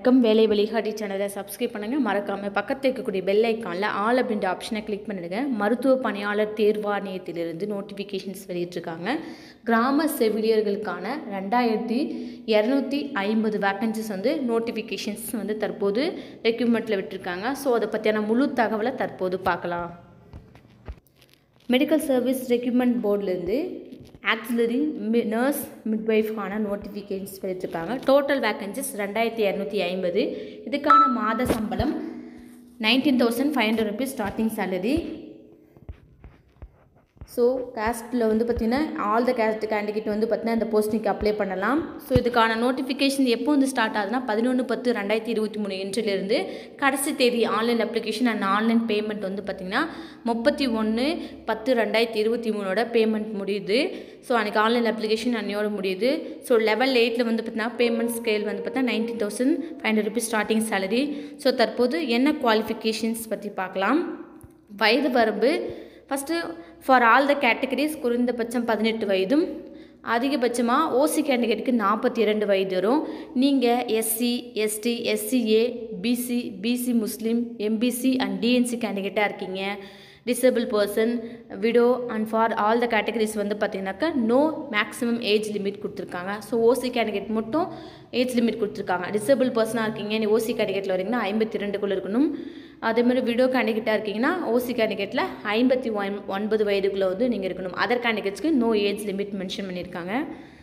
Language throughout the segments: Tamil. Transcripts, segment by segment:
வணக்கம் வேலை வழிகாட்டி சேனலை சப்ஸ்கிரைப் பண்ணுங்கள் மறக்காமல் பக்கத்தில் இருக்கக்கூடிய பெல் ஐக்கானில் ஆல் அப்படின்ற ஆப்ஷனை கிளிக் பண்ணிடுங்க மருத்துவ பணியாளர் தேர்வாணையத்திலிருந்து நோட்டிஃபிகேஷன்ஸ் வெளியிட்டிருக்காங்க கிராம செவிலியர்களுக்கான ரெண்டாயிரத்தி இரநூத்தி ஐம்பது வேக்கன்சிஸ் வந்து நோட்டிஃபிகேஷன்ஸ் வந்து தற்போது ரெக்யூப்மெண்ட்டில் விட்டுருக்காங்க ஸோ அதை பற்றியான முழு தகவலை தற்போது பார்க்கலாம் மெடிக்கல் சர்வீஸ் ரெக்யூப்மெண்ட் போர்ட்லேருந்து ஆக்சிலரி மி நர்ஸ் மிட்வைஃப்கான நோட்டிஃபிகேஷன்ஸ் வெளியிட்டிருக்காங்க டோட்டல் வேக்கன்சிஸ் ரெண்டாயிரத்தி இரநூத்தி ஐம்பது இதுக்கான மாத சம்பளம் nineteen thousand five hundred rupees starting salary so கேஸ்ட்டில் வந்து பார்த்திங்கன்னா ஆல் த கேஸ்ட் கேண்டிடேட் வந்து பார்த்திங்கன்னா இந்த போஸ்டிங்க்கு அப்ளை பண்ணலாம் ஸோ இதுக்கான நோட்டிஃபிகேஷன் எப்போ வந்து ஸ்டார்ட் ஆகுதுன்னா பதினொன்று பத்து ரெண்டாயிரத்தி இருபத்தி மூணு இன்றிலிருந்து கடைசி தேதி online application and online payment வந்து பார்த்திங்கன்னா முப்பத்தி ஒன்று பத்து ரெண்டாயிரத்தி இருபத்தி மூணோட பேமெண்ட் முடியுது ஸோ அன்றைக்கி ஆன்லைன் அப்ளிகேஷன் அன்னையோட முடியுது ஸோ லெவல் எயிட்டில் வந்து பார்த்திங்கன்னா பேமெண்ட் ஸ்கேல் வந்து பார்த்தா nineteen thousand five hundred rupees starting salary so தற்போது என்ன குவாலிஃபிகேஷன்ஸ் பற்றி பார்க்கலாம் வயது வரம்பு first for all the categories குறைந்தபட்சம் பதினெட்டு வயதும் அதிகபட்சமாக ஓசி கேண்டிடேட்டுக்கு நாற்பத்தி இரண்டு வயது வரும் நீங்கள் SC ST SCA BC BC Muslim MBC and DNC கேண்டிடேட்டாக இருக்கீங்க disable person widow and for all the categories வந்து பார்த்தீங்கன்னாக்கா நோ மேக்ஸிமம் ஏஜ் லிமிட் கொடுத்துருக்காங்க ஸோ ஓசி கேண்டிடேட் மட்டும் ஏஜ் லிமிட் கொடுத்துருக்காங்க டிசேபிள் பர்சனாக இருக்கீங்க நீ ஓசி கேண்டிடேட்டில் வரீங்கன்னா ஐம்பத்தி ரெண்டுக்குள்ளே இருக்கணும் அதேமாதிரி விடோ கேண்டிடேட்டாக இருக்கீங்கன்னா ஓசி கேண்டிடேட்டில் ஐம்பத்தி ஒன் ஒன்பது வயதுக்குள்ளே வந்து நீங்கள் இருக்கணும் அதர் கேண்டிடேட்ஸ்க்கு நோ ஏஜ் லிமிட் மென்ஷன் பண்ணியிருக்காங்க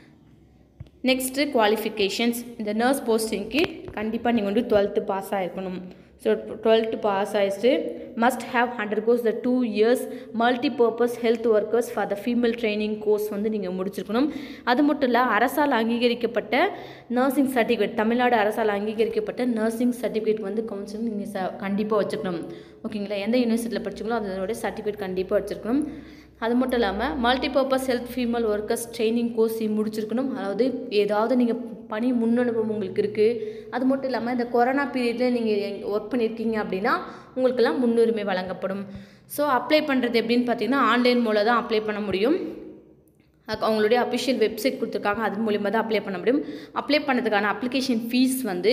நெக்ஸ்ட்டு குவாலிஃபிகேஷன்ஸ் இந்த நர்ஸ் போஸ்டிங்க்கு கண்டிப்பாக நீங்கள் வந்து டுவெல்த்து பாஸ் ஆகிருக்கணும் ஸோ டுவெல்த்து பாஸ் ஆகிட்டு must have hundred course the two years multipurpose health workers for the female training course வந்து நீங்கள் முடிச்சிருக்கணும் அது மட்டும் இல்லை அரசால் அங்கீகரிக்கப்பட்ட நர்சிங் சர்டிஃபிகேட் தமிழ்நாடு அரசால் அங்கீகரிக்கப்பட்ட நர்சிங் சர்டிஃபிகேட் வந்து கவுன்சிலிங் நீங்கள் ச கண்டிப்பாக வச்சுருக்கணும் ஓகேங்களா எந்த யூனிவர்சிட்டியில் படிச்சிங்களோ அதோடைய சர்டிஃபிகேட் கண்டிப்பாக வச்சுருக்கணும் அது மட்டும் இல்லாமல் multipurpose health female workers training course முடிச்சிருக்கணும் அதாவது ஏதாவது நீங்கள் பணி முன்னனுபவம் உங்களுக்கு இருக்குது அது மட்டும் இல்லாமல் இந்த கொரோனா பீரியடில் நீங்கள் ஒர்க் பண்ணியிருக்கீங்க அப்படின்னா உங்களுக்கெல்லாம் முன்னுரிமை வழங்கப்படும் ஸோ அப்ளை பண்ணுறது எப்படின்னு பார்த்தீங்கன்னா ஆன்லைன் மூலம் தான் அப்ளை பண்ண முடியும் அவங்களுடைய அஃபிஷியல் வெப்சைட் கொடுத்துருக்காங்க அது மூலிமா தான் அப்ளை பண்ண முடியும் அப்ளை பண்ணதுக்கான அப்ளிகேஷன் ஃபீஸ் வந்து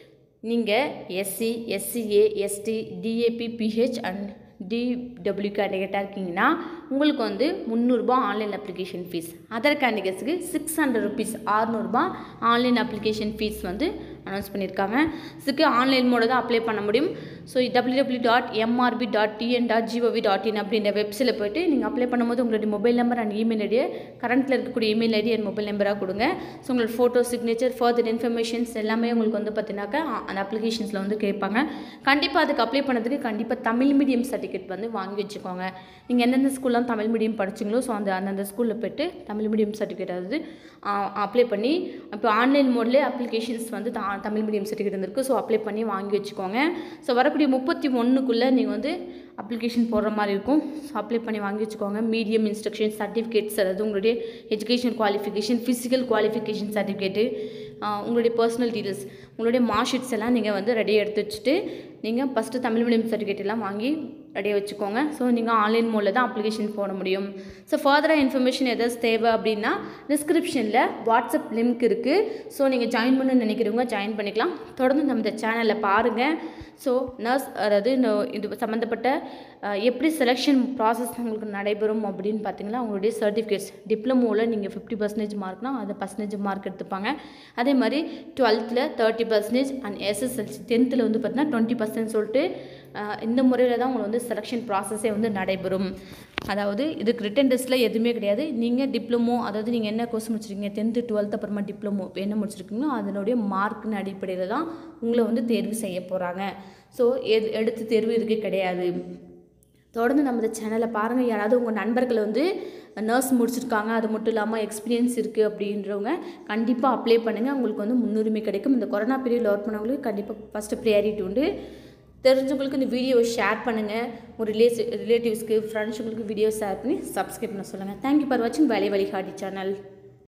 நீங்கள் SC SCA ST DAP PH and DW கேண்டிடேட்டாக இருக்கீங்கன்னா உங்களுக்கு வந்து முந்நூறுரூபா ஆன்லைன் அப்ளிகேஷன் ஃபீஸ் அதர் கேண்டிடேட்ஸுக்கு சிக்ஸ் ஹண்ட்ரட் ருபீஸ் ஆறுநூறுபா ஆன்லைன் அப்ளிகேஷன் ஃபீஸ் வந்து அனௌன்ஸ் பண்ணியிருக்காங்க இதுக்கு ஆன்லைன் மோட தான் அப்ளை பண்ண முடியும் so W W dot MRB dot TN dot GOV dot in அப்படின்ற வெப்சைட்டில் போய்ட்டு நீங்கள் அப்ளை பண்ணும்போது உங்களுடைய மொபைல் நம்பர் அண்ட் இமெயில் ஐடியை கரண்ட்டில் இருக்கக்கூடிய இமெயில் ஐடி அண்ட் மொபைல் நம்பராக கொடுங்க ஸோ உங்களோட ஃபோட்டோ சிக்னேச்சர் ஃபர்தர் இன்ஃபர்மேஷன்ஸ் எல்லாமே உங்களுக்கு வந்து பார்த்தீங்கன்னாக்கா அந்த அப்ளிகேஷன்ஸில் வந்து கேட்பாங்க கண்டிப்பாக அதுக்கு அப்ளை பண்ணதுக்கு கண்டிப்பாக தமிழ் மீடியம் சர்டிஃபிகேட் வந்து வாங்கி வச்சுக்கோங்க நீங்கள் எந்தெந்த ஸ்கூல்லாம் தமிழ் மீடியம் படிச்சிங்களோ ஸோ அந்த அந்தந்த ஸ்கூலில் போய்ட்டு தமிழ் மீடியம் சர்டிஃபிகேட் அதாவது அப்ளை பண்ணி இப்போ ஆன்லைன் மோட்லேயே அப்ளிகேஷன்ஸ் வந்து தமிழ் மீடியம் சர்டிஃபிகேட் இருந்திருக்கு ஸோ அப்ளை பண்ணி வாங்கி வச்சுக்கோங்க ஸோ வரக்கூடிய முப்பத்தி ஒன்றுக்குள்ளே நீங்கள் வந்து அப்ளிகேஷன் போடுற மாதிரி இருக்கும் ஸோ அப்ளை பண்ணி வாங்கி வச்சுக்கோங்க மீடியம் இன்ஸ்ட்ரக்ஷன் சர்டிஃபிகேட்ஸ் அதாவது உங்களுடைய education qualification physical qualification certificate உங்களுடைய பர்சனல் டீட்டெயில்ஸ் உங்களுடைய மார்க் ஷீட்ஸ் எல்லாம் நீங்கள் வந்து ரெடியாக எடுத்து வச்சுட்டு நீங்கள் ஃபஸ்ட்டு தமிழ் மீடியம் சர்டிஃபிகேட் எல்லாம் வாங்கி ரெடியாக வச்சுக்கோங்க ஸோ நீங்கள் ஆன்லைன் மோடில் தான் அப்ளிகேஷன் போட முடியும் ஸோ ஃபர்தராக இன்ஃபர்மேஷன் எதாவது தேவை அப்படின்னா டிஸ்கிரிப்ஷனில் வாட்ஸ்அப் லிங்க் இருக்குது ஸோ நீங்கள் ஜாயின் பண்ண நினைக்கிறவங்க ஜாயின் பண்ணிக்கலாம் தொடர்ந்து நம்ம இந்த சேனலில் பாருங்கள் ஸோ நர்ஸ் அதாவது இது சம்மந்தப்பட்ட எப்படி செலெக்ஷன் ப்ராசஸ் உங்களுக்கு நடைபெறும் அப்படின்னு பார்த்தீங்கன்னா உங்களுடைய சர்டிஃபிகேட்ஸ் டிப்ளமோவில் நீங்கள் ஃபிஃப்டி பர்சன்டேஜ் மார்க்னா அது பர்சன்டேஜ் மார்க் எடுத்துப்பாங்க அதே மாதிரி டுவெல்த்தில் தேர்ட்டி பர்சன்டேஜ் அண்ட் எஸ்எஸ்எல்சி டென்த்தில் வந்து பார்த்தீங்கன்னா டுவெண்ட்டி பர்சன்ட் சொல்லிட்டு இந்த முறையில் தான் உங்களுக்கு வந்து செலெக்ஷன் ப்ராசஸே வந்து நடைபெறும் அதாவது இதுக்கு ரிட்டன் டெஸ்ட்டில் எதுவுமே கிடையாது நீங்கள் டிப்ளமோ அதாவது நீங்கள் என்ன கோர்ஸ் முடிச்சிருக்கீங்க டென்த்து டுவெல்த் அப்புறமா டிப்ளமோ என்ன முடிச்சிருக்கீங்களோ அதனுடைய மார்க்கின் அடிப்படையில் தான் உங்களை வந்து தேர்வு செய்ய போகிறாங்க ஸோ எது எடுத்து தேர்வு இதுக்கு கிடையாது தொடர்ந்து நம்ம சேனலை பாருங்கள் யாராவது உங்கள் நண்பர்கள் வந்து நர்ஸ் முடிச்சிருக்காங்க அது மட்டும் இல்லாமல் எக்ஸ்பீரியன்ஸ் இருக்குது அப்படின்றவங்க கண்டிப்பாக அப்ளை பண்ணுங்கள் உங்களுக்கு வந்து முன்னுரிமை கிடைக்கும் இந்த கொரோனா பீரியடில் ஒர்க் பண்ணவங்களுக்கு கண்டிப்பாக ஃபஸ்ட்டு ப்ரியாரிட்டி உண்டு தெரிஞ்சவங்களுக்கு இந்த வீடியோவை ஷேர் பண்ணுங்கள் ஒரு ரிலேஸ் ரிலேட்டிவ்ஸ்க்கு ஃப்ரெண்ட்ஸுங்களுக்கு வீடியோ ஷேர் பண்ணி சப்ஸ்கிரைப் பண்ண சொல்லுங்கள் தேங்க்யூ ஃபார் வாட்சிங் வேலை வழிகாட்டி சேனல்